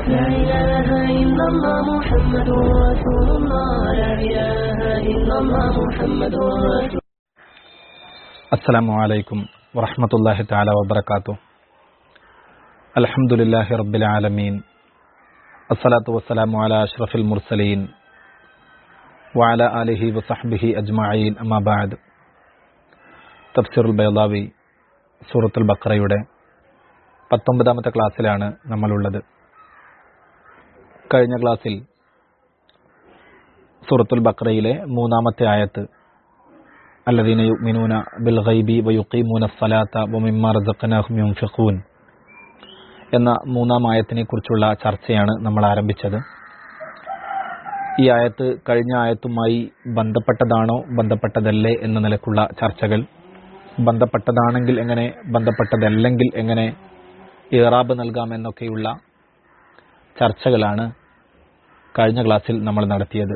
لا إله إلا الله محمد رسول الله لا إله إلا الله محمد رسول السلام عليكم ورحمة الله تعالى وبركاته الحمد لله رب العالمين الصلاة والسلام على أشرف المرسلين وعلى آله وصحبه أجمعين أما بعد തഫ്സീർ ബൈദാവി സൂറത്തുൽ ബക്രയുടെ പത്തൊമ്പതാമത്തെ ക്ലാസ്സിലാണ് നമ്മളുള്ളത് കഴിഞ്ഞ ക്ലാസ്സിൽ സൂറത്തുൽ ബക്രയിലെ മൂന്നാമത്തെ ആയത്ത് الذين يؤمنون بالغيب ويقيمون الصلاة ومما رزقناهم ينفقون എന്ന മൂന്നാം ആയത്തിനെ കുറിച്ചുള്ള ചർച്ചയാണ് നമ്മൾ ആരംഭിച്ചത് ഈ ആയത്ത് കഴിഞ്ഞ ആയത്തുമായി ബന്ധപ്പെട്ടതാണോ ബന്ധപ്പെട്ടതല്ലേ എന്ന നിലക്കുള്ള ചർച്ചകൾ ബന്ധപ്പെട്ടതാണെങ്കിൽ എങ്ങനെ ബന്ധപ്പെട്ടതല്ലെങ്കിൽ എങ്ങനെ ഇറാബ് നൽകാമെന്നൊക്കെയുള്ള ചർച്ചകളാണ് കഴിഞ്ഞ ക്ലാസ്സിൽ നമ്മൾ നടത്തിയത്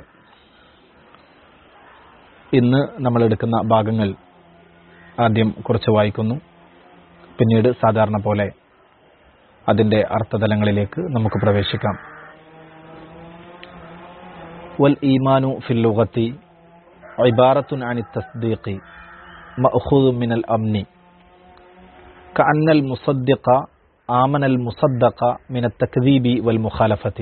ഇന്ന് നമ്മൾ എടുക്കുന്ന ഭാഗങ്ങൾ ആദ്യം കുറച്ച് വായിക്കുന്നു പിന്നീട് സാധാരണ പോലെ അതിന്റെ അർത്ഥതലങ്ങളിലേക്ക് നമുക്ക് പ്രവേശിക്കാം വൽ ഈമാനു ഫിൽ ലുഗത്തി ഇബാറത്തുൻ അനി തസ്ദീഖി മഅഖൂദു മിനൽ അംനി كأن المصدق آمن المصدق من التكذيب والمخالفة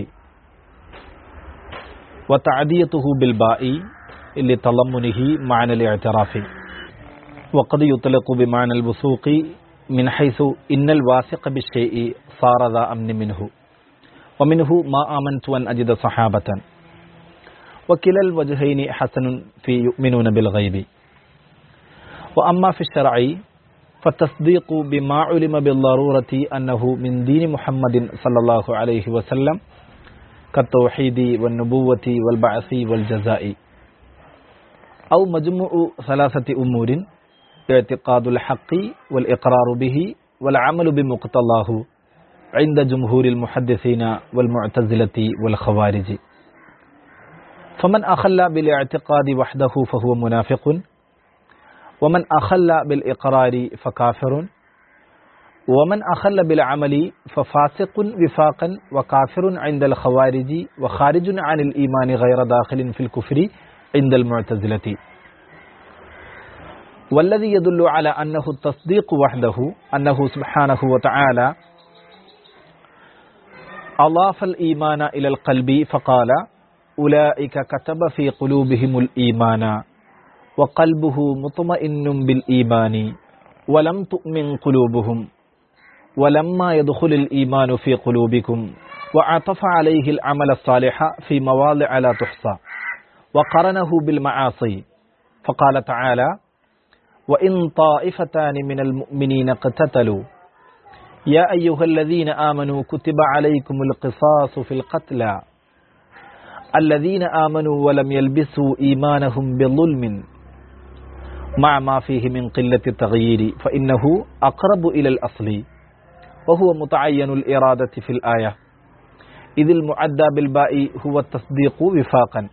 وتعديته بالباء لتضمنه معنى الاعتراف وقد يطلق بمعنى الوثوق من حيث إن الواثق بالشيء صار ذا أمن منه ومنه ما آمنت أن أجد صحابة وكلا الوجهين حسن في يؤمنون بالغيب وأما في الشرع فالتصديق بما علم بالضرورة أنه من دين محمد صلى الله عليه وسلم كالتوحيد والنبوة والبعث والجزاء أو مجموع ثلاثة أمور اعتقاد الحق والإقرار به والعمل بمقتضاه عند جمهور المحدثين والمعتزلة والخوارج فمن أخل بالاعتقاد وحده فهو منافق ومن أخل بالإقرار فكافر ومن أخل بالعمل ففاسق وفاقا وكافر عند الخوارج وخارج عن الإيمان غير داخل في الكفر عند المعتزلة والذي يدل على أنه التصديق وحده أنه سبحانه وتعالى أضاف الإيمان إلى القلب فقال أولئك كتب في قلوبهم الإيمان وقلبه مطمئن بالإيمان ولم تؤمن قلوبهم ولما يدخل الإيمان في قلوبكم وعطف عليه العمل الصالح في مواضع لا تحصى وقرنه بالمعاصي فقال تعالى وإن طائفتان من المؤمنين اقتتلوا يا أيها الذين آمنوا كتب عليكم القصاص في القتلى الذين آمنوا ولم يلبسوا إيمانهم بظلم مع ما فيه من قلة التغيير فإنه أقرب إلى الأصل وهو متعين الإرادة في الآية إذ المعدى بالباء هو التصديق وفاقا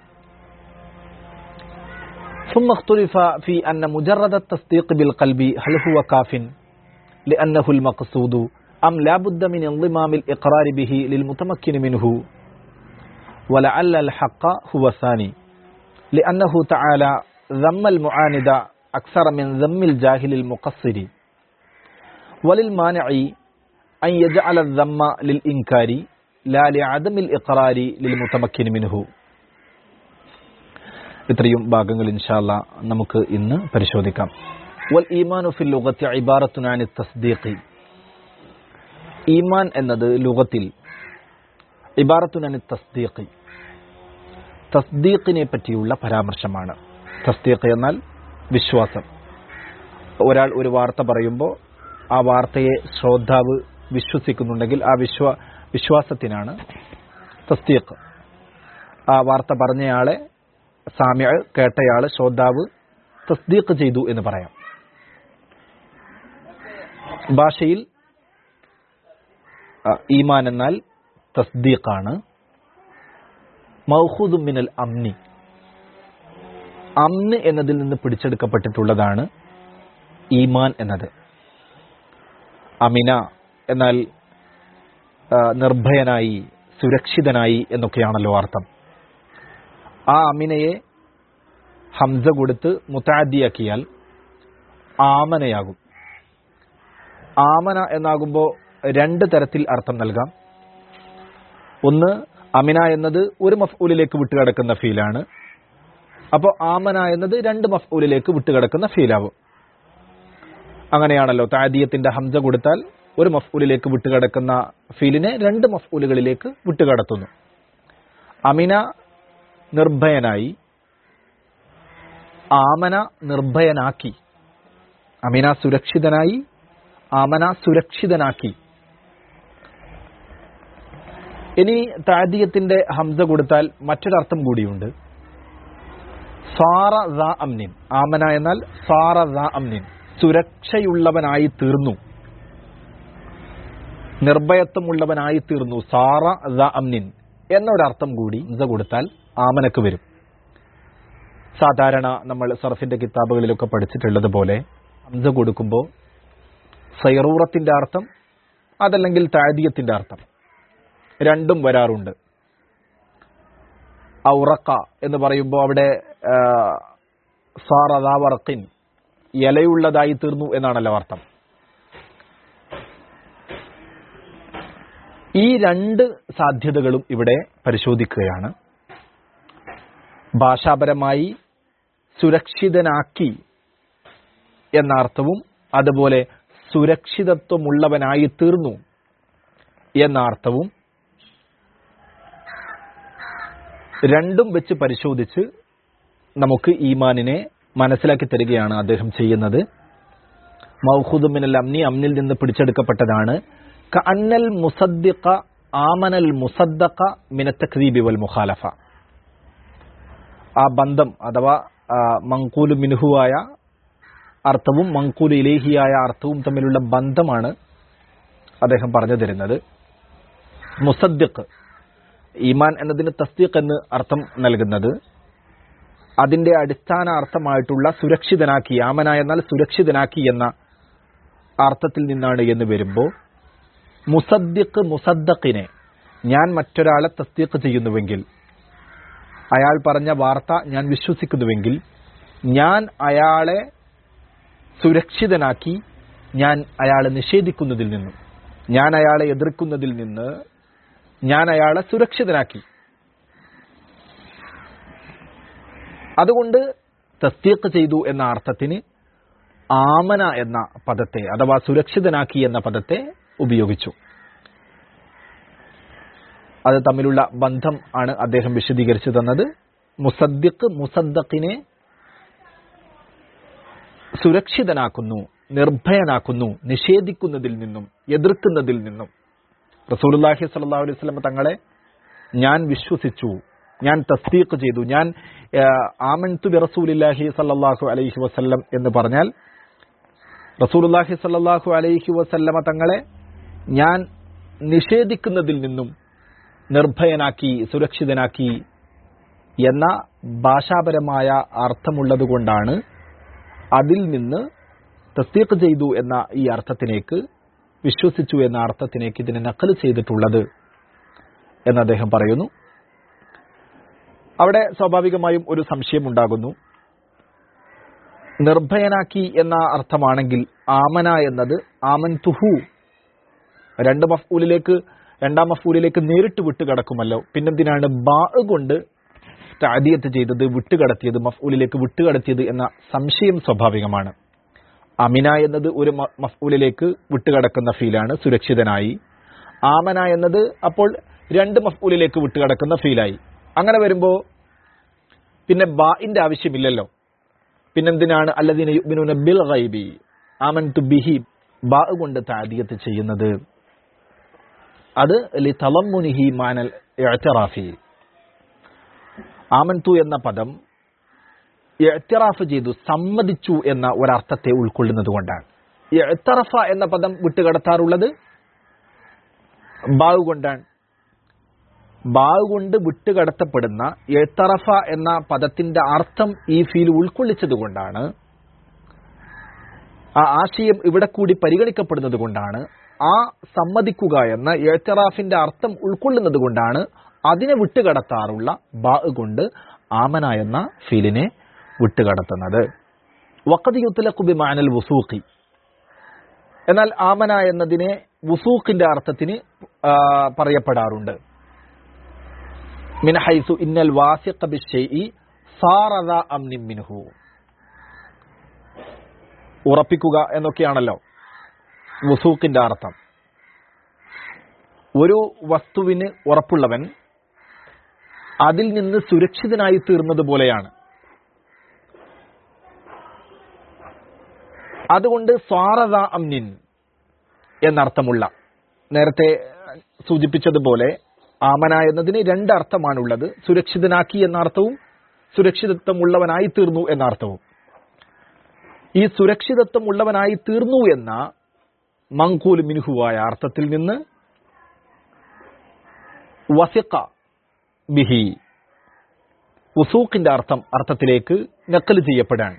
ثم اختلف في أن مجرد التصديق بالقلب هل هو كاف لأنه المقصود أم لا بد من انضمام الإقرار به للمتمكن منه ولعل الحق هو الثاني لأنه تعالى ذم المعاند أكثر من ذم الجاهل المقصر وللمانع أن يجعل الذم للإنكار لا لعدم الإقرار للمتمكن منه ഇത്രയും ഭാഗങ്ങൾ ഇൻഷാല്ല നമുക്ക് ഇന്ന് പരിശോധിക്കാം വൽ ഈമാനു ഫിൽ ലുഗത്തി ഇബാറത്തുനാനി തസ്ദീഖി ഈമാൻ എന്നത് ലുഗത്തിൽ ഇബാറത്തുനാനി തസ്ദീഖി തസ്ദീഖിനെ പറ്റിയുള്ള പരാമർശമാണ് തസ്ദീഖ് എന്നാൽ വിശ്വാസം ഒരാൾ ഒരു വാർത്ത പറയുമ്പോൾ ആ വാർത്തയെ ശ്രോതാവ് വിശ്വസിക്കുന്നുണ്ടെങ്കിൽ ആ വിശ്വ വിശ്വാസത്തിനാണ് തസ്ദീഖ് ആ വാർത്ത പറഞ്ഞയാളെ സാമ്യ കേട്ടയാള് ശ്രോതാവ് തസ്ദീഖ് ചെയ്തു എന്ന് പറയാം ഭാഷയിൽ ഈമാൻ എന്നാൽ തസ്ദീഖാണ് മൗഹൂദും മിനൽ അമ്നി അമ്ന് എന്നതിൽ നിന്ന് പിടിച്ചെടുക്കപ്പെട്ടിട്ടുള്ളതാണ് ഈമാൻ എന്നത് അമിന എന്നാൽ ആ, നിർഭയനായി സുരക്ഷിതനായി എന്നൊക്കെയാണല്ലോ അർത്ഥം ആ അമിനയെ ഹംസ കൊടുത്ത് മുത്താദിയാക്കിയാൽ ആമനയാകും ആമന എന്നാകുമ്പോൾ രണ്ട് തരത്തിൽ അർത്ഥം നൽകാം ഒന്ന് അമിന എന്നത് ഒരു മഫ്ഊലിലേക്ക് വിട്ടുകിടക്കുന്ന ഫീലാണ് അപ്പോൾ ആമന എന്നത് രണ്ട് മഫ്ഊലിലേക്ക് വിട്ടുകിടക്കുന്ന ഫീലാവും അങ്ങനെയാണല്ലോ താദിയത്തിന്റെ ഹംസ കൊടുത്താൽ ഒരു മഫ്ഊലിലേക്ക് വിട്ടുകിടക്കുന്ന ഫീലിനെ രണ്ട് മഫ്ഊലുകളിലേക്ക് വിട്ടുകടത്തുന്നു അമിന നിർഭയനായി ആമന നിർഭയനാക്കി അമിന സുരക്ഷിതനായി ആമന സുരക്ഷിതനാക്കി ഇനി താദിയത്തിന്റെ ഹംസ കൊടുത്താൽ മറ്റൊരർത്ഥം കൂടിയുണ്ട് സാറ ദാ അംനിൻ ആമന എന്നാൽ സാറ ദാ അംനിൻ സുരക്ഷയുള്ളവനായി തീർന്നു നിർഭയത്വമുള്ളവനായി തീർന്നു സാറ ദ അംനിൻ എന്നൊരർത്ഥം കൂടി ഹംസ കൊടുത്താൽ ആമനക്ക് വരും സാധാരണ നമ്മൾ സർഫിന്റെ കിതാബുകളിലൊക്കെ പഠിച്ചിട്ടുള്ളത് പോലെ ഹംസ കൊടുക്കുമ്പോൾ സൈറൂറത്തിന്റെ അർത്ഥം അതല്ലെങ്കിൽ താദിയത്തിന്റെ അർത്ഥം രണ്ടും വരാറുണ്ട് ഔറക്ക എന്ന് പറയുമ്പോൾ അവിടെ സാറദാവർക്കിൻ ഇലയുള്ളതായി തീർന്നു എന്നാണല്ലോ അർത്ഥം ഈ രണ്ട് സാധ്യതകളും ഇവിടെ പരിശോധിക്കുകയാണ് ഭാഷാപരമായി സുരക്ഷിതനാക്കി എന്ന അർത്ഥവും അതുപോലെ സുരക്ഷിതത്വമുള്ളവനായി തീർന്നു എന്ന അർത്ഥവും രണ്ടും വെച്ച് പരിശോധിച്ച് നമുക്ക് ഈമാനിനെ മനസ്സിലാക്കി തരികയാണ് അദ്ദേഹം ചെയ്യുന്നത് മൗഹൂദ് മിനൽ അമ്നി അമ്നിൽ നിന്ന് പിടിച്ചെടുക്കപ്പെട്ടതാണ് കഅന്നൽ മുസദ്ദിഖ ആമനൽ മുസദ്ദഖ മിന തക്ദീബി വൽ മുഖാലഫ ആ ബന്ധം അഥവാ ആ, മങ്കൂലു മിൻഹുവായ അർത്ഥവും മങ്കൂലു ഇലേഹിയായ അർത്ഥവും തമ്മിലുള്ള ബന്ധമാണ് അദ്ദേഹം പറഞ്ഞു തരുന്നത് മുസദ്ദിഖ് ഈമാൻ എന്നതിന് തസ്ദീഖ് എന്ന് അർത്ഥം നൽകുന്നത് അതിന്റെ അടിസ്ഥാന അർത്ഥമായിട്ടുള്ള സുരക്ഷിതനാക്കി ആമന എന്നാൽ സുരക്ഷിതനാക്കി എന്ന അർത്ഥത്തിൽ നിന്നാണ് എന്ന് വരുമ്പോൾ മുസദ്ദിഖ് മുസദ്ദഖിനെ ഞാൻ മറ്റൊരാളെ തസ്ദീഖ് ചെയ്യുന്നുവെങ്കിൽ അയാൾ പറഞ്ഞ വാർത്ത ഞാൻ വിശ്വസിക്കുന്നുവെങ്കിൽ ഞാൻ അയാളെ സുരക്ഷിതനാക്കി ഞാൻ അയാളെ നിഷേധിക്കുന്നതിൽ നിന്നും ഞാൻ അയാളെ എതിർക്കുന്നതിൽ നിന്ന് ഞാൻ അയാളെ സുരക്ഷിതനാക്കി അതുകൊണ്ട് തസ്തീഖ് ചെയ്തു എന്ന അർത്ഥത്തിന് ആമന എന്ന പദത്തെ അഥവാ സുരക്ഷിതനാക്കി എന്ന പദത്തെ ഉപയോഗിച്ചു അത് തമ്മിലുള്ള ബന്ധം ആണ് അദ്ദേഹം വിശദീകരിച്ചു തന്നത് മുസദ്ദിഖ് മുസദ്ദഖിനെ സുരക്ഷിതനാക്കുന്നു നിർഭയനാക്കുന്നു നിഷേധിക്കുന്നതിൽ നിന്നും എതിർക്കുന്നതിൽ നിന്നും റസൂലുള്ളാഹി സ്വല്ലല്ലാഹു അലൈഹി വസല്ലം തങ്ങളെ ഞാൻ വിശ്വസിച്ചു ഞാൻ തസ്ദീഖ് ചെയ്തു ഞാൻ ആമൻതു ബി റസൂലില്ലാഹി സ്വല്ലല്ലാഹു അലൈഹി വസല്ലം എന്ന് പറഞ്ഞാൽ റസൂലുള്ളാഹി സ്വല്ലല്ലാഹു അലൈഹി വസല്ലമ തങ്ങളെ ഞാൻ നിഷേധിക്കുന്നതിൽ നിന്നും നിർഭയനാക്കി സുരക്ഷിതനാക്കി എന്ന ഭാഷാപരമായ അർത്ഥമുള്ളതുകൊണ്ടാണ് അതിൽ നിന്ന് തസ്തീഖ് ചെയ്തു എന്ന ഈ അർത്ഥത്തിലേക്ക് വിശ്വസിച്ചു എന്ന അർത്ഥത്തിലേക്ക് ഇതിനെ നക്കൽ ചെയ്തിട്ടുള്ളത് എന്ന് അദ്ദേഹം പറയുന്നു അവിടെ സ്വാഭാവികമായും ഒരു സംശയം ഉണ്ടാകുന്നു നിർഭയനാക്കി എന്ന അർത്ഥമാണെങ്കിൽ ആമന എന്നത് ആമൻ തുഹു രണ്ട് മഫൂലിലേക്ക് രണ്ടാം മഫൂലിലേക്ക് നേരിട്ട് വിട്ടുകടക്കുമല്ലോ പിന്നെന്തിനാണ് ബാ കൊണ്ട് താദിയത്ത് ചെയ്തത് വിട്ടുകടത്തിയത് മഫൂലിലേക്ക് വിട്ടുകടത്തിയത് എന്ന സംശയം സ്വാഭാവികമാണ് അമിന എന്നത് ഒരു മ- മഫ്ഊലിലേക്ക് വിട്ടുകടക്കുന്ന ഫീലാണ് സുരക്ഷിതനായി ആമന എന്നത് അപ്പോൾ രണ്ട് മഫ്ഊലിലേക്ക് വിട്ടുകടക്കുന്ന ഫീലായി അങ്ങനെ വരുമ്പോൾ പിന്നെ ബാഇന്റെ ആവശ്യമില്ലല്ലോ പിന്നെന്തിനാണ് അല്ലദീന യുഅ്മിനൂന ബിൽ ഗൈബി ആമൻതു ബിഹി ബാ കൊണ്ട് താദിയത്ത് ചെയ്യുന്നത് അത് ലി തളമ്മുനിഹി മാനൽ ഇഅ്തിറാഫി ആമൻതു എന്ന പദം ഇഅ്തിറാഫ് ചെയ്തു സമ്മതിച്ചു എന്ന ഒരർത്ഥത്തെ ഉൾക്കൊള്ളുന്നത് കൊണ്ടാണ് ഇഅ്തറഫ എന്ന പദം വിട്ടുകടത്താറുള്ളത് ബാവ് കൊണ്ടാണ് ബാവ് കൊണ്ട് വിട്ടുകടത്തപ്പെടുന്ന എഴുത്തറഫ എന്ന പദത്തിന്റെ അർത്ഥം ഈ ഫീൽ ഉൾക്കൊള്ളിച്ചത് കൊണ്ടാണ് ആ ആശയം ഇവിടെ കൂടി പരിഗണിക്കപ്പെടുന്നത് കൊണ്ടാണ് ആ സമ്മതിക്കുക എന്ന എഴുത്തറാഫിന്റെ അർത്ഥം ഉൾക്കൊള്ളുന്നത് കൊണ്ടാണ് അതിനെ വിട്ടുകടത്താറുള്ള ബാ കൊണ്ട് ആമന എന്ന ഫീലിനെ വിട്ടുകടത്തുന്നത് വക്കത് യുത്തലക്കുബി മാനൽ വസൂഖി എന്നാൽ ആമന എന്നതിനെ വുസൂഖിന്റെ അർത്ഥത്തിന് ആ, പറയപ്പെടാറുണ്ട് മിനഹൈസു ഇന്നൽ വാസിഖ ബിശ്ശൈഇ സാറദ അംനിൻ മിൻഹു ഉറപ്പിക്കുക എന്നൊക്കെയാണല്ലോ വുസൂഖിന്റെ അർത്ഥം ഒരു വസ്തുവിന് ഉറപ്പുള്ളവൻ അതിൽ നിന്ന് സുരക്ഷിതനായി തീർന്നത് പോലെയാണ് അതുകൊണ്ട് സ്വാറത അംനിൻ എന്നർത്ഥമുള്ള നേരത്തെ സൂചിപ്പിച്ചതുപോലെ ആമന എന്നതിന് രണ്ട് അർത്ഥമാണുള്ളത് സുരക്ഷിതനാക്കി എന്ന അർത്ഥവും സുരക്ഷിതത്വമുള്ളവനായി തീർന്നു എന്ന അർത്ഥവും ഈ സുരക്ഷിതത്വം ഉള്ളവനായി തീർന്നു എന്ന മങ്കൂൽ മിനുഹുവായ അർത്ഥത്തിൽ നിന്ന് വസിക്ക ബിഹി ഉസൂഖിന്റെ അർത്ഥം അർത്ഥത്തിലേക്ക് നക്കൽ ചെയ്യപ്പെടാൻ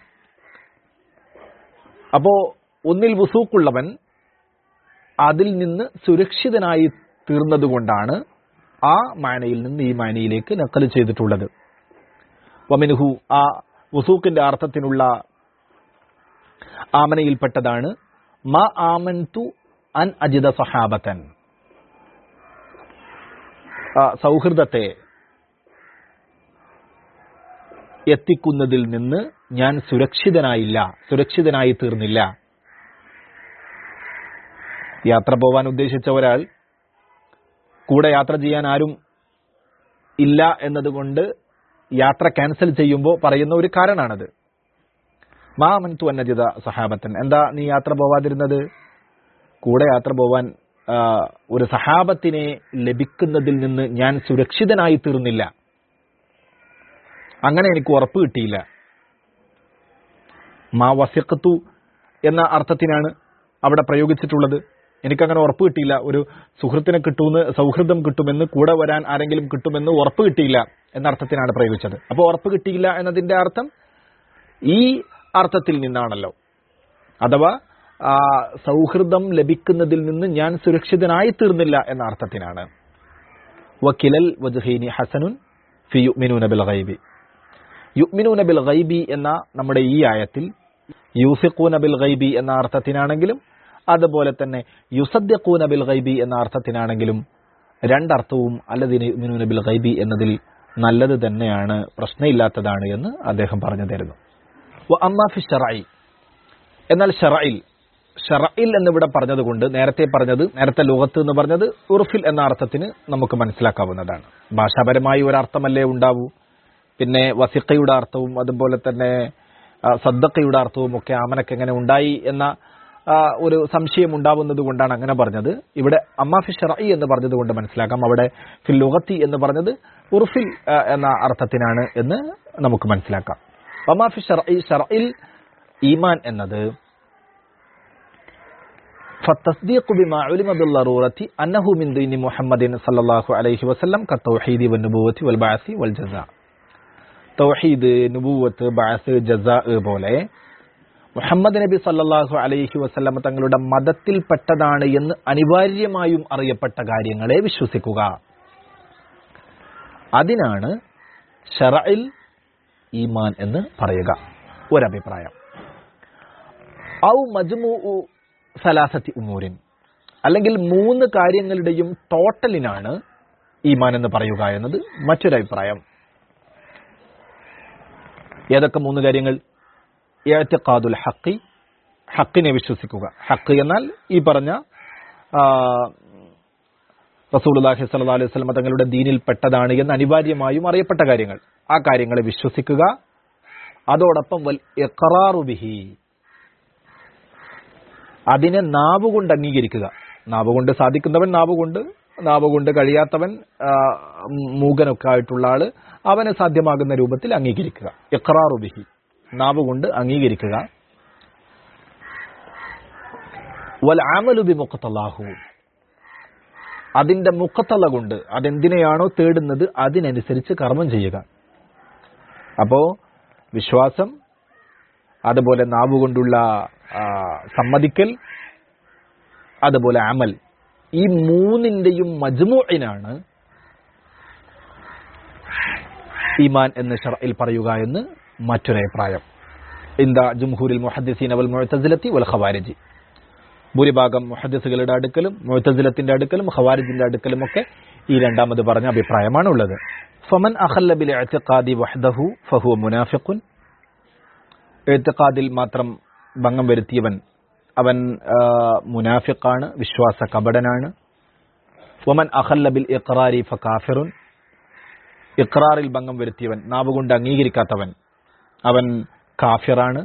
അപ്പോ ഒന്നിൽ വുസൂക്കുള്ളവൻ അതിൽ നിന്ന് സുരക്ഷിതനായി തീർന്നതുകൊണ്ടാണ് ആ മാനയിൽ നിന്ന് ഈ മാനയിലേക്ക് നക്കൽ ചെയ്തിട്ടുള്ളത് വമിനുഹു ആ വുസൂക്കിന്റെ അർത്ഥത്തിനുള്ള ആമനയിൽപ്പെട്ടതാണ് മ ആമൻതു അൻ അജിത സഹാബത്തൻ ആ, സൗഹൃദത്തെ എത്തിക്കുന്നതിൽ നിന്ന് ഞാൻ സുരക്ഷിതനായില്ല സുരക്ഷിതനായി തീർന്നില്ല യാത്ര പോവാൻ ഉദ്ദേശിച്ച ഒരാൾ കൂടെ യാത്ര ചെയ്യാൻ ആരും ഇല്ല എന്നതുകൊണ്ട് യാത്ര ക്യാൻസൽ ചെയ്യുമ്പോൾ പറയുന്ന ഒരു കാരണമാണത് മാമൻതു അന്നജിത സഹാബത്തൻ എന്താ നീ യാത്ര പോവാതിരുന്നത് കൂടെ യാത്ര പോവാൻ ആ, ഒരു സഹാബത്തിനെ ലഭിക്കുന്നതിൽ നിന്ന് ഞാൻ സുരക്ഷിതനായി തീർന്നില്ല അങ്ങനെ എനിക്ക് ഉറപ്പ് കിട്ടിയില്ല മാ വസിഖത്തു എന്ന അർത്ഥത്തിനാണ് അവിടെ പ്രയോഗിച്ചിട്ടുള്ളത് എനിക്കങ്ങനെ ഉറപ്പ് കിട്ടിയില്ല ഒരു സുഹൃത്തിനെ കിട്ടുമെന്ന് സൗഹൃദം കിട്ടുമെന്ന് കൂടെ വരാൻ ആരെങ്കിലും കിട്ടുമെന്ന് ഉറപ്പ് കിട്ടിയില്ല എന്ന അർത്ഥത്തിനാണ് പ്രയോഗിച്ചത് അപ്പോൾ ഉറപ്പ് കിട്ടിയില്ല എന്നതിന്റെ അർത്ഥം ഈ അർത്ഥത്തിൽ നിന്നാണല്ലോ അഥവാ ആ, സൗഹൃദം ലഭിക്കുന്നതിൽ നിന്ന് ഞാൻ സുരക്ഷിതനായി തീർന്നില്ല എന്ന അർത്ഥത്തിനാണ് വക്കിലൽ വജഹീനി ഹസനുൻ ഫി യുഅ്മിനൂന ബിൽ ഗൈബി യുഅ്മിനൂന ബിൽ ഗൈബി എന്ന നമ്മുടെ ഈ ആയത്തിൽ യൂസിഖൂന ബിൽ ഗൈബി എന്ന അർത്ഥത്തിനാണെങ്കിലും അതുപോലെ തന്നെ യുസദ്ദിഖൂന ബിൽ ഗൈബി എന്ന അർത്ഥത്തിനാണെങ്കിലും രണ്ടർത്ഥവും അല്ലതിന് യുഅ്മിനൂന ബിൽ ഗൈബി എന്നതിൽ നല്ലത് തന്നെയാണ് പ്രശ്നമില്ലാത്തതാണ് എന്ന് അദ്ദേഹം പറഞ്ഞു തരുന്നു വ അമ്മാ ഫി ഷറഈ എന്നാൽ ഷറയിൽ ഷറയിൽ എന്നിവിടെ പറഞ്ഞതുകൊണ്ട് നേരത്തെ പറഞ്ഞത് നേരത്തെ ലോകത്ത് എന്ന് പറഞ്ഞത് ഉറുഫിൽ എന്ന അർത്ഥത്തിന് നമുക്ക് മനസ്സിലാക്കാവുന്നതാണ് ഭാഷാപരമായി ഒരർത്ഥമല്ലേ ഉണ്ടാവൂ പിന്നെ വസിക്കയുടെ അർത്ഥവും അതുപോലെ തന്നെ ആ, സദ്ദക്കയുടെ അർത്ഥവും ഒക്കെ ആമനക്ക് എങ്ങനെ ഉണ്ടായി എന്ന ആ, ഒരു സംശയം ഉണ്ടാവുന്നത് കൊണ്ടാണ് അങ്ങനെ പറഞ്ഞത് ഇവിടെ അമ്മാഫി ഷറഈ എന്ന് പറഞ്ഞത് കൊണ്ട് മനസ്സിലാക്കാം അവിടെ ഫിൽ ലുഗത്തി എന്ന് പറഞ്ഞത് ഉറുഫിൽ ആ, എന്ന അർത്ഥത്തിനാണ് എന്ന് നമുക്ക് മനസ്സിലാക്കാം അമ്മാഫി ഷറഈ ഷറയിൽ ഈമാൻ എന്നത് فالتصديق بما علم بالضرورة أنه من دين محمد صلى الله عليه وسلم كالتوحيد والنبوة والبعث والجزاء തൗഹീദ് നുബൂവത്ത് ബഅസ് ജസാ പോലെ മുഹമ്മദ് നബി സല്ലല്ലാഹു അലൈഹി വസല്ലം തങ്ങളുടെ മതത്തിൽപ്പെട്ടതാണ് എന്ന് അനിവാര്യമായും അറിയപ്പെട്ട കാര്യങ്ങളെ വിശ്വസിക്കുക അതിനാണ് ഷറയിൽ ഈമാൻ എന്ന് പറയുക ഒരഭിപ്രായം ഔ മജ്മു സലാസത്തി ഉമൂരിൻ അല്ലെങ്കിൽ മൂന്ന് കാര്യങ്ങളുടെയും ടോട്ടലിനാണ് ഈമാൻ എന്ന് പറയുക എന്നത് മറ്റൊരു അഭിപ്രായം ഏതൊക്കെ മൂന്ന് കാര്യങ്ങൾ ഏത്തക്കാതുൽ ഹക്കി ഹക്കിനെ വിശ്വസിക്കുക ഹക്ക് എന്നാൽ ഈ പറഞ്ഞ റസൂലുള്ളാഹി സ്വല്ലല്ലാഹു അലൈഹി വസല്ലം തങ്ങളുടെ ദീനിൽ പെട്ടതാണ് എന്ന് അനിവാര്യമായും അറിയപ്പെട്ട കാര്യങ്ങൾ ആ കാര്യങ്ങളെ വിശ്വസിക്കുക അതോടൊപ്പം വൽ ഇഖ്റാറു ബിഹി അതിനെ നാവുകൊണ്ട് അംഗീകരിക്കുക നാവുകൊണ്ട് സാധിക്കുന്നവൻ നാവുകൊണ്ട് നാവുകൊണ്ട് കഴിയാത്തവൻ ആ, മൂകനൊക്കെ ആയിട്ടുള്ള ആള് അവന് സാധ്യമാകുന്ന രൂപത്തിൽ അംഗീകരിക്കുക ഇഖ്റാറു ബിഹി നാവുകൊണ്ട് അംഗീകരിക്കുക വൽ അമലു ബി മുഖത്തല്ലാഹു അതിന്റെ മുഖത്തല കൊണ്ട് അതെന്തിനെയാണോ തേടുന്നത് അതിനനുസരിച്ച് കർമ്മം ചെയ്യുക അപ്പോ വിശ്വാസം അതുപോലെ നാവുകൊണ്ടുള്ള ആ, സമ്മതിക്കൽ അതുപോലെ അമൽ ഈ മൂന്നിന്റെയും മജ്മുഇനാണ് ഈമാൻ എന്ന് ഷർഇൽ പറയുക എന്ന് മറ്റൊരു അഭിപ്രായം ഇന്ത ജുംഹൂരിൽ മുഹദ്ദിസീൻ വൽ മുഅ്തസിലത്തി വൽ ഖവാരിജി ഭൂരിഭാഗം മുഹദ്ദിസുകളുടെ അടുക്കലും മുഅ്തസിലത്തിന്റെ അടുക്കലും ഖവാരിജിന്റെ അടുക്കലും ഒക്കെ ഈ രണ്ടാമത് പറഞ്ഞ അഭിപ്രായമാണ് ഉള്ളത് ഫമൻ അഖല്ല ബിൽ ഇഅ്തിഖാദി വഹ്ദഹു ഫഹുവ മുനാഫിഖുൻ ഇഅ്തിഖാദിൽ മാത്രം ഭംഗം വരുത്തിയവൻ അവൻ ആ, മുനാഫിഖാണ് വിശ്വാസ കപടനാണ് വമൻ അഖല്ല ബിൽ ഇഖ്റാരി ഫകാഫിറുൻ ഇഖ്റാറിൽ ഭംഗം വരുത്തിയവൻ നാവ് കൊണ്ട് അംഗീകരിക്കാത്തവൻ അവൻ കാഫിറാണ്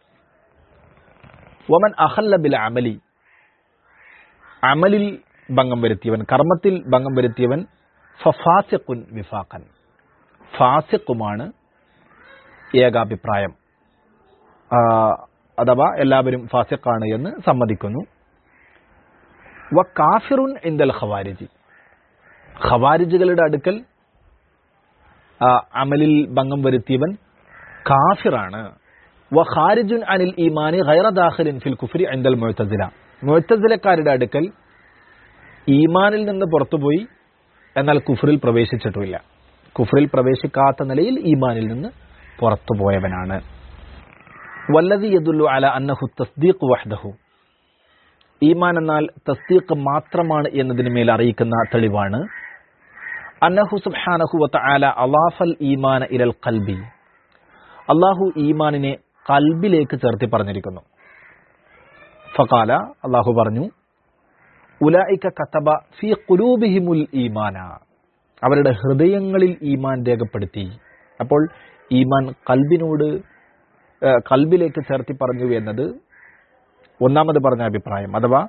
വമൻ അഹല്ല ബിൽ അമലി അമലിൽ ഭംഗം വരുത്തിയവൻ കർമ്മത്തിൽ ഭംഗം വരുത്തിയവൻ ഫഫാസിഖുൻ വിഫാഖൻ ഫാസിഖുമാണ് ഏകാഭിപ്രായം ആ, അഥവാ എല്ലാവരും ഫാസിഖാണ് എന്ന് സമ്മതിക്കുന്നു വ കാഫിറുൻ ഇന്ദൽ ഖവാരിജി ഖവാരിജുകളുടെ അടുക്കൽ ആ, അമലിൽ ഭംഗം വരുത്തിയവൻ കാഫിറാണ് വ ഖാരിജുൻ അനിൽ ഈമാനി ഗൈറ ദാഖിലിൻ ഫിൽ കുഫ്രി ഇന്ദൽ മുഅ്തസില മുഅ്തസിലക്കാരുടെ അടുക്കൽ ഈമാനിൽ നിന്ന് പുറത്തുപോയി എന്നാൽ കുഫറിൽ പ്രവേശിച്ചിട്ടുമില്ല കുഫറിൽ പ്രവേശിക്കാത്ത നിലയിൽ ഈമാനിൽ നിന്ന് പുറത്തുപോയവനാണ് വല്ലതി യദുല്ലു അല അന്നഹു തസ്ദീഖ് വഹ്ദഹു ഈമാൻ എന്നാൽ തസ്ദീഖ് മാത്രമാണ് എന്നതിന് മേൽ അറിയിക്കുന്ന തെളിവാണ് അന്നഹു സുബ്ഹാനഹു വതആല അലാഫൽ ഈമാന ഇലൽ ഖൽബി അള്ളാഹു ഈമാനിനെ കൽബിലേക്ക് ചേർത്തി പറഞ്ഞിരിക്കുന്നു ഫഖാല അള്ളാഹു പറഞ്ഞു ഉലായിക്ക കത്തബ ഫി ഖുലൂബിഹിമുൽ ഈമാന അവരുടെ ഹൃദയങ്ങളിൽ ഈമാൻ രേഖപ്പെടുത്തി അപ്പോൾ ഈമാൻ കൽബിനോട് ഏഹ്, കൽബിലേക്ക് ചേർത്തി പറഞ്ഞു എന്നത് ഒന്നാമത് പറഞ്ഞ അഭിപ്രായം അഥവാ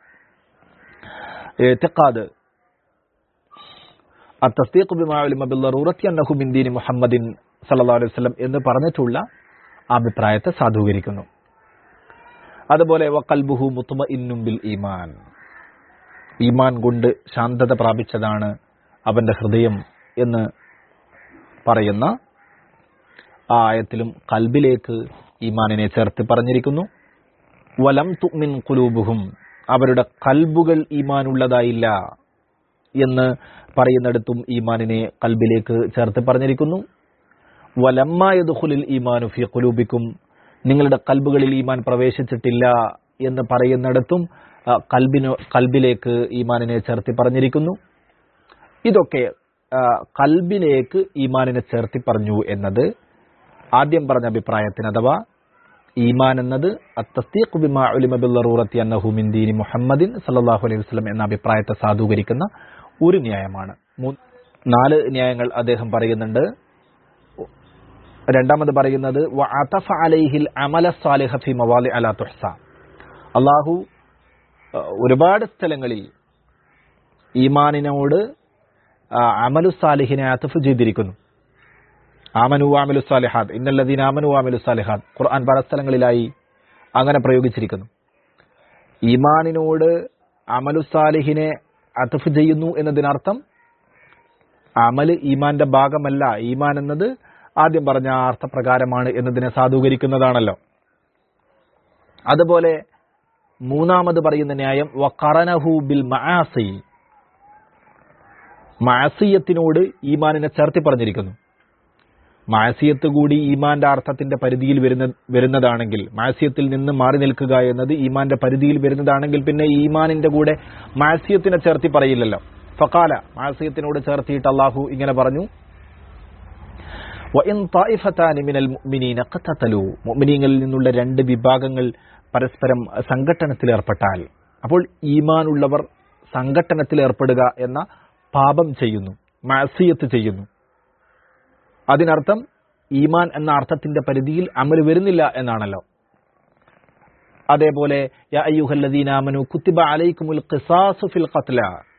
എത്തിക്കാത് അത്തസ്തീഖ് ബിമാ ഉലിമ ബില്ലറൂറത്തി അന്നഹു മിൻ ദീനി മുഹമ്മദിൻ സല്ലല്ലാഹു അലൈഹി വസല്ലം എന്ന് പറഞ്ഞിട്ടുള്ള ആ അഭിപ്രായത്തെ സാധൂകരിക്കുന്നു അതുപോലെ വക്കൽബുഹു മുത്തുമഇന്നും ബിൽ ഈമാൻ ഈമാൻ കൊണ്ട് ശാന്തത പ്രാപിച്ചതാണ് അവന്റെ ഹൃദയം എന്ന് പറയുന്ന ആ ആയത്തിലും കൽബിലേക്ക് ഈമാനിനെ ചേർത്ത് പറഞ്ഞിരിക്കുന്നു വലം തുമിൻ കുലൂബുഹും അവരുടെ കൽബുകൾ ഈമാനുള്ളതായില്ല എന്ന് പറയുന്നിടത്തും ഈമാനിനെ കൽബിലേക്ക് ചേർത്ത് പറഞ്ഞിരിക്കുന്നു വലമ്മായതുഹുലിൽ ഈമാനു ഫി കുലൂബിക്കും നിങ്ങളുടെ കൽബുകളിൽ ഈമാൻ പ്രവേശിച്ചിട്ടില്ല എന്ന് പറയുന്നിടത്തും ആ, കൽബിനു കൽബിലേക്ക് ഈമാനിനെ ചേർത്തി പറഞ്ഞിരിക്കുന്നു ഇതൊക്കെ ആ, കൽബിലേക്ക് ഈമാനിനെ ചേർത്തി പറഞ്ഞു എന്നത് ആദ്യം പറഞ്ഞ അഭിപ്രായത്തിന് അഥവാ ഈമാൻ എന്നത് അത്തസ്തീഖ് ബിമാ ഉലിമ ബില്ലറൂറത്തി അന്നഹു മിൻ ദീനി മുഹമ്മദിൻ സല്ലല്ലാഹു അലൈഹി വസല്ലം എന്ന അഭിപ്രായത്തെ സാധൂകരിക്കുന്ന ഒരു ന്യായമാണ് മൂ- നാല് ന്യായങ്ങൾ അദ്ദേഹം പറയുന്നുണ്ട് രണ്ടാമത് പറയുന്നത് വഅതഫ അലൈഹിൽ അമല സാലിഹ ഫി മവാലി അലാ തുഹ്സ അള്ളാഹു അഹ്, ഒരുപാട് സ്ഥലങ്ങളിൽ ഈമാനിനോട് ആ, അമലു സാലിഹിനെ അത്തഫ് ചെയ്തിരിക്കുന്നു ആമനു ആമലു സാലിഹാദ് ഇന്നല്ലദീൻ ആമനു ആമലു സാലിഹാദ് ഖുർആൻ പല സ്ഥലങ്ങളിലായി അങ്ങനെ പ്രയോഗിച്ചിരിക്കുന്നു ഈമാനിനോട് അമലു സാലിഹിനെ അത്തഫ് ചെയ്യുന്നു എന്നതിനർത്ഥം അമല് ഈമാന്റെ ഭാഗമല്ല ഈമാൻ എന്നത് ആദ്യം പറഞ്ഞ ആ അർത്ഥപ്രകാരമാണ് എന്നതിനെ സാധൂകരിക്കുന്നതാണല്ലോ അതുപോലെ മൂന്നാമത് പറയുന്ന ന്യായം വഖറനഹു ബിൽ മആസി മാസിയത്തിനോട് ഈമാനിനെ ചേർത്തി പറഞ്ഞിരിക്കുന്നു മാസിയത്ത് കൂടി ഈമാന്റെ അർത്ഥത്തിന്റെ പരിധിയിൽ വരുന്ന വരുന്നതാണെങ്കിൽ മാസിയത്തിൽ നിന്ന് മാറി നിൽക്കുക എന്നത് ഈമാന്റെ പരിധിയിൽ വരുന്നതാണെങ്കിൽ പിന്നെ ഈമാനിന്റെ കൂടെ മാസിയത്തിനെ ചേർത്തി പറയില്ലല്ലോ ഫക്കാല മാസിയത്തിനോട് ചേർത്തിയിട്ട് അള്ളാഹു ഇങ്ങനെ പറഞ്ഞു وَإِن طَائِفَتَانِ مِنَ الْمُؤْمِنِينَ اقْتَتَلُوا മുഅ്മിനീങ്ങളിൽ നിന്നുള്ള രണ്ട് വിഭാഗങ്ങൾ പരസ്പരം സംഘട്ടനത്തിൽ ഏർപ്പെട്ടാൽ അപ്പോൾ ഈമാൻ ഉള്ളവർ സംഘട്ടനത്തിൽ ഏർപ്പെടുക എന്ന പാപം ചെയ്യുന്നു മാസിയത്ത് ചെയ്യുന്നു അതിനർത്ഥം ഈമാൻ എന്ന അർത്ഥത്തിന്റെ പരിധിയിൽ അമൽ വരുന്നില്ല എന്നാണല്ലോ അതേപോലെ യാ അയ്യുഹല്ലദീന ആമനു കുത്തിബ അലൈക്കുമുൽ ഖിസാസു ഫിൽ ഖത്ല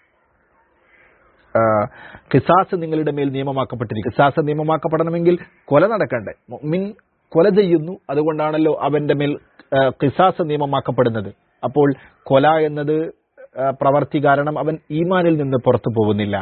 ആ, ഖിസാസ് നിങ്ങളുടെ മേൽ നിയമമാക്കപ്പെട്ടിരിക്കും ഖിസാസ് നിയമമാക്കപ്പെടണമെങ്കിൽ കൊല നടക്കണ്ടേ മുഅ്മിൻ കൊല ചെയ്യുന്നു അതുകൊണ്ടാണല്ലോ അവന്റെ മേൽ ആ, ഖിസാസ് നിയമമാക്കപ്പെടുന്നത് അപ്പോൾ കൊല എന്നത് ആ, പ്രവർത്തി കാരണം അവൻ ഈമാനിൽ നിന്ന് പുറത്തു പോകുന്നില്ല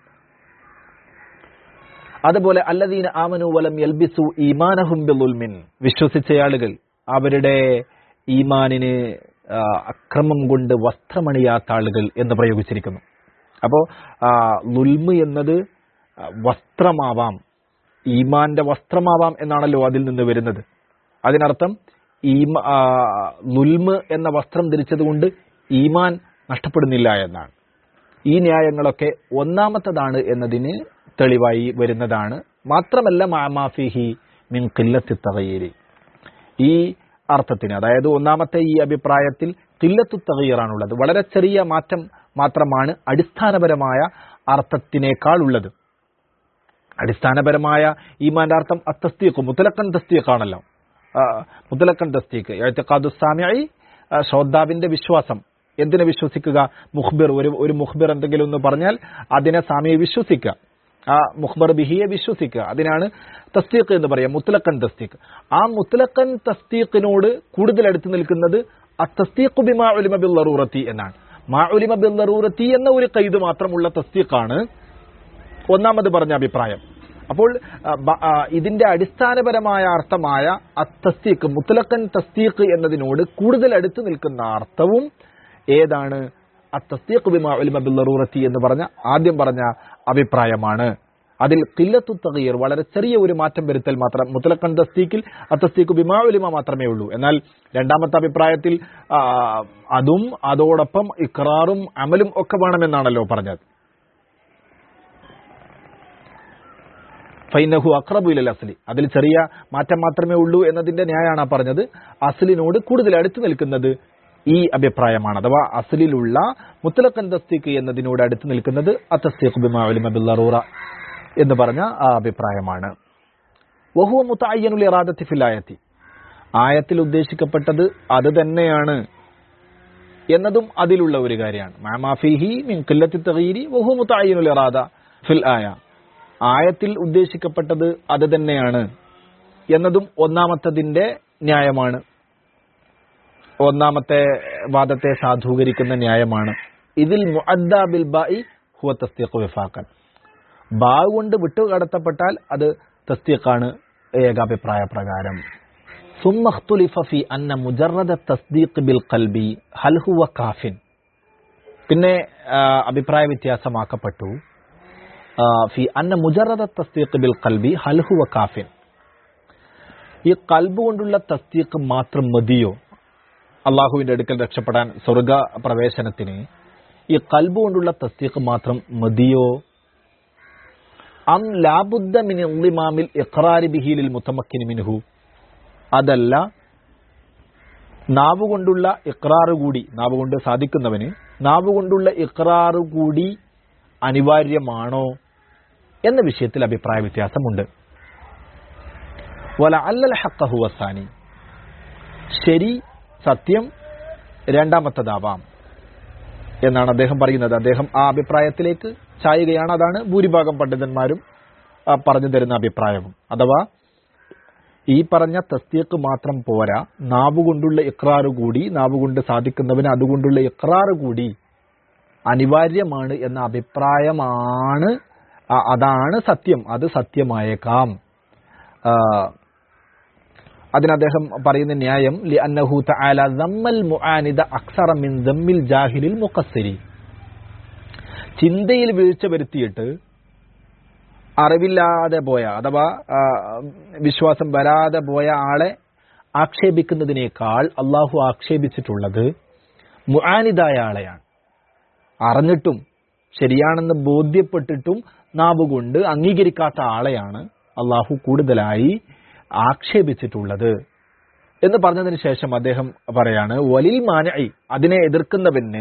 അതുപോലെ അല്ലദീന ആമനു വലം യൽബിസു ഈമാനഹും ബിളുൽമിൻ വിശ്വസിച്ച ആളുകൾ അവരുടെ ഈമാനിന് ആ, അക്രമം കൊണ്ട് വസ്ത്രമണിയാത്ത ആളുകൾ എന്ന് പ്രയോഗിച്ചിരിക്കുന്നു അപ്പോൾ ലുൽമ് എന്നത് ആ, വസ്ത്രമാവാം ഈമാന്റെ വസ്ത്രമാവാം എന്നാണല്ലോ അതിൽ നിന്ന് വരുന്നത് അതിനർത്ഥം ഈമ ആ, ലുൽമ് എന്ന വസ്ത്രം ധരിച്ചതുകൊണ്ട് ഈമാൻ നഷ്ടപ്പെടുന്നില്ല എന്നാണ് ഈ ന്യായങ്ങളൊക്കെ ഒന്നാമത്തതാണ് എന്നതിന് തെളിവായി വരുന്നതാണ് മാത്രമല്ല മാമാഫിഹി മിൻ കില്ലത്തി തകയേരി ഈ അർത്ഥത്തിന് അതായത് ഒന്നാമത്തെ ഈ അഭിപ്രായത്തിൽ കില്ലത്തു തകയറാണുള്ളത് വളരെ ചെറിയ മാറ്റം മാത്രമാണ് അടിസ്ഥാനപരമായ അർത്ഥത്തിനേക്കാൾ ഉള്ളത് അടിസ്ഥാനപരമായ ഈമാന്റെ അർത്ഥം അത്തസ്തീഖ് മുത്തലക്കൻ തസ്തീഖാണല്ലോ ആ, മുത്തലക്കൻ തസ്തീഖ് എഴുത്തക്കാദുസാമിയായി ശ്രോതാവിന്റെ വിശ്വാസം എന്തിനെ വിശ്വസിക്കുക മുഖ്ബിർ ഒരു ഒരു മുഖ്ബിർ എന്തെങ്കിലും ഒന്ന് പറഞ്ഞാൽ അതിനെ സാമിയെ വിശ്വസിക്കുക ആ മുഖ്ബർ ബിഹിയെ വിശ്വസിക്കുക അതിനാണ് തസ്തീഖ് എന്ന് പറയാം മുത്തലക്കൻ തസ്തീഖ് ആ മുത്തലക്കൻ തസ്തീഖിനോട് കൂടുതൽ അടുത്ത് നിൽക്കുന്നത് അത്തസ്തീഖ് ബിമാ ഉലിമ ബിൽ ലറൂറത്തി എന്നാണ് മാ ഉലിമ ബിൽ ലറൂറത്തി എന്ന ഒരു കൈത് മാത്രമുള്ള തസ്തീഖാണ് ഒന്നാമത് പറഞ്ഞ അഭിപ്രായം അപ്പോൾ ആ, ബ- ആ, ഇതിന്റെ അടിസ്ഥാനപരമായ അർത്ഥമായ അത്തസ്തീഖ് മുത്തലക്കൻ തസ്തീഖ് എന്നതിനോട് കൂടുതൽ അടുത്ത് നിൽക്കുന്ന അർത്ഥവും ഏതാണ് അത്തസ്തീഖ് ബിമാ ഉലിമ ബിൽ ലറൂറത്തി എന്ന് പറഞ്ഞ ആദ്യം പറഞ്ഞ അഭിപ്രായമാണ് അതിൽ കില്ലത്തു തകീർ വളരെ ചെറിയ ഒരു മാറ്റം വരുത്തൽ മാത്രം മുത്തലക്കൻ തസ്തീഖിൽ അത്തസ്തീഖ് ബിമാ ഉലിമ മാത്രമേ ഉള്ളൂ എന്നാൽ രണ്ടാമത്തെ അഭിപ്രായത്തിൽ ആ, അതും അതോടൊപ്പം ഇക്രാറും അമലും ഒക്കെ വേണമെന്നാണല്ലോ പറഞ്ഞത് ഫൈനഹു അക്രബു ഇലൽ അസ്ലി അതിൽ ചെറിയ മാറ്റം മാത്രമേ ഉള്ളൂ എന്നതിന്റെ ന്യായമാണ് ആ പറഞ്ഞത് അസ്ലിനോട് കൂടുതൽ അടുത്ത് നിൽക്കുന്നത് ഈ അഭിപ്രായമാണ് അഥവാ അസ്ലിലുള്ള മുത്തലക്കൻ തസ്തീഖ് എന്നതിനോട് അടുത്ത് നിൽക്കുന്നത് അത്തസ്തീഖ് ബിമാ ഉലിമ ബിൽ ലറൂറ എന്ന് പറഞ്ഞ ആ അഭിപ്രായമാണ് വഹുവ മുത്തയ്യനുൽ ഇറാദത്തി ഫിൽ ആയത്തി ആയത്തിൽ ഉദ്ദേശിക്കപ്പെട്ടത് അത് തന്നെയാണ് എന്നതും അതിലുള്ള ഒരു കാര്യമാണ് മാമാഫിഹി മിൻ ഖില്ലത്തി തഗീരി വഹു മുത്തയ്യനുൽ ഇറാദ ഫിൽ ആയ ആയത്തിൽ ഉദ്ദേശിക്കപ്പെട്ടത് അത് തന്നെയാണ് എന്നതും ഒന്നാമത്തതിന്റെ ന്യായമാണ് ഒന്നാമത്തെ വാദത്തെ സാധൂകരിക്കുന്ന ന്യായമാണ് ഇതിൽ മുഅദ്ദ ബിൽ ബായി ഹുവ തസ്തീഖ് വിഫാഖൻ ബാ കൊണ്ട് വിട്ടുകടത്തപ്പെട്ടാൽ അത് തസ്തീഖാണ് ഏകാഭിപ്രായ പ്രകാരം ثم اختلف في أن مجرد التصديق بالقلب هل هو كافٍ പിന്നെ ആ, അഭിപ്രായ വ്യത്യാസമാക്കപ്പെട്ടു ആ, ഫി അന്ന മുജറദ തസ്തീഖ് ബിൽ കൽബി ഹൽ ഹുവ കാഫിൻ ഈ കൽബ് കൊണ്ടുള്ള തസ്തീഖ് മാത്രം മതിയോ അള്ളാഹുവിന്റെ അടുക്കൽ രക്ഷപ്പെടാൻ സ്വർഗ പ്രവേശനത്തിന് ഈ കൽബ് കൊണ്ടുള്ള തസ്തീഖ് മാത്രം മതിയോ അം ലാബുദ്ദ മിൻ ഇൻളിമാമിൽ ഇഖ്റാരി ബിഹിലിൽ മുത്തമക്കിനി മിൻഹു അതല്ല നാവ് കൊണ്ടുള്ള ഇഖ്റാറ് കൂടി നാവ് കൊണ്ട് സാധിക്കുന്നവന് നാവ് കൊണ്ടുള്ള ഇഖ്റാറ് കൂടി അനിവാര്യമാണോ എന്ന വിഷയത്തിൽ അഭിപ്രായ വ്യത്യാസമുണ്ട് വല അല്ലൽ ഹക്കഹു വസാനി ശരി സത്യം രണ്ടാമത്തതാവാം എന്നാണ് അദ്ദേഹം പറയുന്നത് അദ്ദേഹം ആ അഭിപ്രായത്തിലേക്ക് ചായുകയാണ് അതാണ് ഭൂരിഭാഗം പണ്ഡിതന്മാരും ആ, പറഞ്ഞു തരുന്ന അഭിപ്രായവും അഥവാ ഈ പറഞ്ഞ തസ്തീക്ക് മാത്രം പോരാ നാവുകൊണ്ടുള്ള ഇക്രാറ് കൂടി നാവുകൊണ്ട് സാധിക്കുന്നവന് അതുകൊണ്ടുള്ള ഇക്രാറ് കൂടി അനിവാര്യമാണ് എന്ന അഭിപ്രായമാണ് ആ, അതാണ് സത്യം അത് സത്യമായേക്കാം ആ, അതിന് അദ്ദേഹം പറയുന്ന ന്യായം ലി അന്നഹു തആല ദമ്മൽ മുആനിദ അക്സറ മിൻ ദമ്മിൽ ജാഹിലിൽ മുഖസ്സിരി ചിന്തയിൽ വീഴ്ച വരുത്തിയിട്ട് അറിവില്ലാതെ പോയ അഥവാ ആ, വിശ്വാസം വരാതെ പോയ ആളെ ആക്ഷേപിക്കുന്നതിനേക്കാൾ അള്ളാഹു ആക്ഷേപിച്ചിട്ടുള്ളത് മുആനിദായ ആളെയാണ് അറിഞ്ഞിട്ടും ശരിയാണെന്ന് ബോധ്യപ്പെട്ടിട്ടും നാവുകൊണ്ട് അംഗീകരിക്കാത്ത ആളെയാണ് അള്ളാഹു കൂടുതലായി ആക്ഷേപിച്ചിട്ടുള്ളത് എന്ന് പറഞ്ഞതിന് ശേഷം അദ്ദേഹം പറയാണ് വലിൽ മാനഐ അതിനെ എതിർക്കുന്നവന്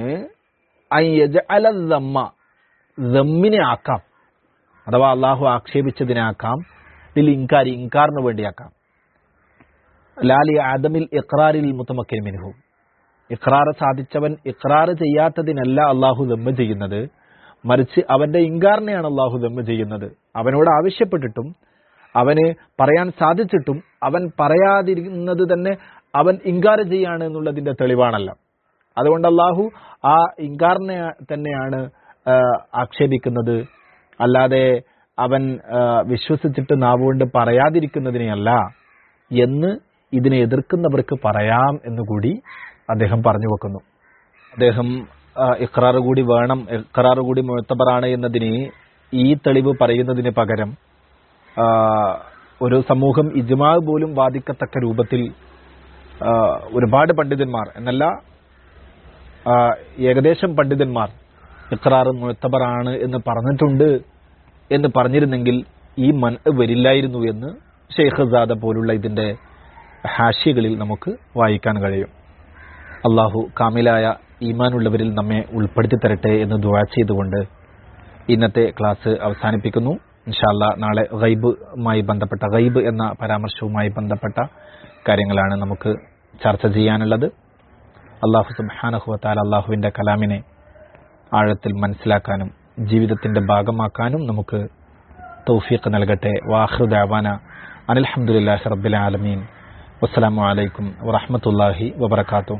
ദമ്മിനെ ആക്കാം അഥവാ അള്ളാഹു ആക്ഷേപിച്ചതിനാക്കാം ഇതിൽ ഇൻകാരി ഇൻകാറിന് വേണ്ടിയാക്കാം ലാലി ആദമിൽ ഇഖ്റാറിൽ മുത്തമക്കിൻ മിൻഹു ഇഖ്റാർ സാധിച്ചവൻ ഇഖ്റാർ ചെയ്യാത്തതിനല്ല അള്ളാഹു ദമ്മ ചെയ്യുന്നത് മറിച്ച് അവന്റെ ഇൻകാറിനെയാണ് അള്ളാഹു ദമ്മ ചെയ്യുന്നത് അവനോട് ആവശ്യപ്പെട്ടിട്ടും അവന് പറയാൻ സാധിച്ചിട്ടും അവൻ പറയാതിരുന്നത് തന്നെ അവൻ ഇൻകാർ ചെയ്യാണ് എന്നുള്ളതിന്റെ തെളിവാണല്ലോ അതുകൊണ്ട് അള്ളാഹു ആ ഇൻകാറിനെ തന്നെയാണ് ആ, ആക്ഷേപിക്കുന്നത് അല്ലാതെ അവൻ ആ, വിശ്വസിച്ചിട്ട് നാവുകൊണ്ട് പറയാതിരിക്കുന്നതിനെയല്ല എന്ന് ഇതിനെ എതിർക്കുന്നവർക്ക് പറയാം എന്നുകൂടി അദ്ദേഹം പറഞ്ഞു വെക്കുന്നു അദ്ദേഹം ആ, ഇഖ്റാർ കൂടി വേണം ഇഖ്റാർ കൂടി മുഴത്തബറാണ് എന്നതിന് ഈ തെളിവ് പറയുന്നതിന് പകരം ആ, ഒരു സമൂഹം ഇജ്മാ പോലും വാദിക്കത്തക്ക രൂപത്തിൽ ആ, ഒരുപാട് പണ്ഡിതന്മാർ എന്നല്ല ആ, ഏകദേശം പണ്ഡിതന്മാർ ഇഖ്റാർ മുഴത്തബറാണ് എന്ന് പറഞ്ഞിട്ടുണ്ട് എന്ന് പറഞ്ഞിരുന്നെങ്കിൽ ഈ മൻ വരില്ലായിരുന്നു എന്ന് ഷെയ്ഖ് സാദ പോലുള്ള ഇതിന്റെ ഹാഷികളിൽ നമുക്ക് വായിക്കാൻ കഴിയും അള്ളാഹു കാമിലായ ഈമാനുള്ളവരിൽ നമ്മെ ഉൾപ്പെടുത്തി തരട്ടെ എന്ന് ദുവാ ചെയ്തുകൊണ്ട് ഇന്നത്തെ ക്ലാസ് അവസാനിപ്പിക്കുന്നു ഇൻഷാല്ല നാളെ ഗൈബുമായി ബന്ധപ്പെട്ട ഗൈബ് എന്ന പരാമർശവുമായി ബന്ധപ്പെട്ട കാര്യങ്ങളാണ് നമുക്ക് ചർച്ച ചെയ്യാനുള്ളത് അള്ളാഹു സുബാനഹുവത്താൽ അള്ളാഹുവിന്റെ കലാമിനെ ആഴത്തിൽ മനസ്സിലാക്കാനും ജീവിതത്തിന്റെ ഭാഗമാക്കാനും നമുക്ക് തൗഫീഖ് നൽകട്ടെ വാഹൃദാവാന അനിൽഹമുല്ലാഹി റബ്ബിൽ ആലമീൻ വസ്സലാമു അലൈക്കും വറഹമത്തല്ലാഹി വബർക്കാത്തു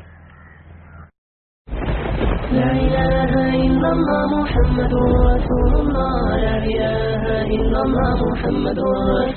لا إله إلا الله محمد رسول الله لا إله إلا الله محمد رسول